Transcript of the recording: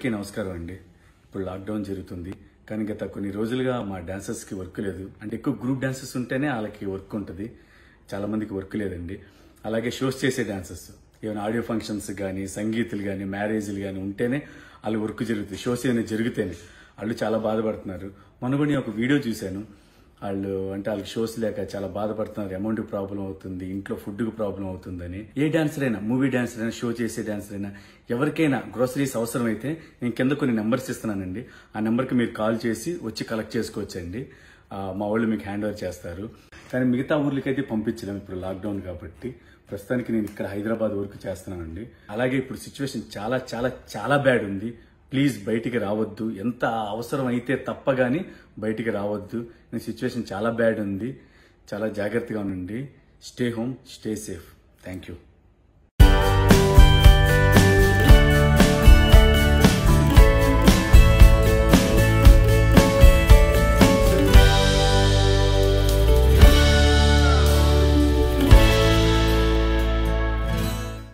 అందరికీ నమస్కారం అండి ఇప్పుడు లాక్డౌన్ జరుగుతుంది కానీ గత కొన్ని రోజులుగా మా డాన్సర్స్కి వర్క్ లేదు అంటే ఎక్కువ గ్రూప్ డాన్సర్స్ ఉంటేనే వాళ్ళకి వర్క్ ఉంటుంది చాలా మందికి వర్క్ లేదండి అలాగే షోస్ చేసే డాన్సర్స్ ఏమైనా ఆడియో ఫంక్షన్స్ కానీ సంగీతులు కానీ మ్యారేజ్లు కానీ ఉంటేనే వాళ్ళు వర్క్ జరుగుతుంది షోస్ ఏమైనా జరిగితేనే వాళ్ళు చాలా బాధపడుతున్నారు మొన్న కూడా నేను ఒక వీడియో చూశాను వాళ్ళు అంటే వాళ్ళకి షోస్ లేక చాలా బాధపడుతున్నారు అమౌంట్ ప్రాబ్లం అవుతుంది ఇంట్లో ఫుడ్కి ప్రాబ్లం అవుతుందని ఏ డాన్సర్ అయినా మూవీ డాన్సర్ అయినా షో చేసే డాన్సర్ అయినా ఎవరికైనా గ్రోసరీస్ అవసరమైతే నేను కింద కొన్ని నెంబర్స్ ఇస్తున్నానండి ఆ నెంబర్కి మీరు కాల్ చేసి వచ్చి కలెక్ట్ చేసుకోవచ్చండి ఆ, మా వాళ్ళు మీకు హ్యాండ్ ఓవర్ చేస్తారు కానీ మిగతా ఊర్లకైతే పంపించలేము ఇప్పుడు లాక్డౌన్ కాబట్టి ప్రస్తుతానికి నేను ఇక్కడ హైదరాబాద్ వరకు చేస్తున్నానండి అలాగే ఇప్పుడు సిచ్యువేషన్ చాలా చాలా చాలా బ్యాడ్ ఉంది ప్లీజ్ బయటికి రావద్దు ఎంత అవసరం అయితే తప్ప కానీ బయటికి రావద్దు ఈ సిచ్యువేషన్ చాలా బ్యాడ్ ఉంది చాలా జాగ్రత్తగా ఉండండి stay home stay safe thank you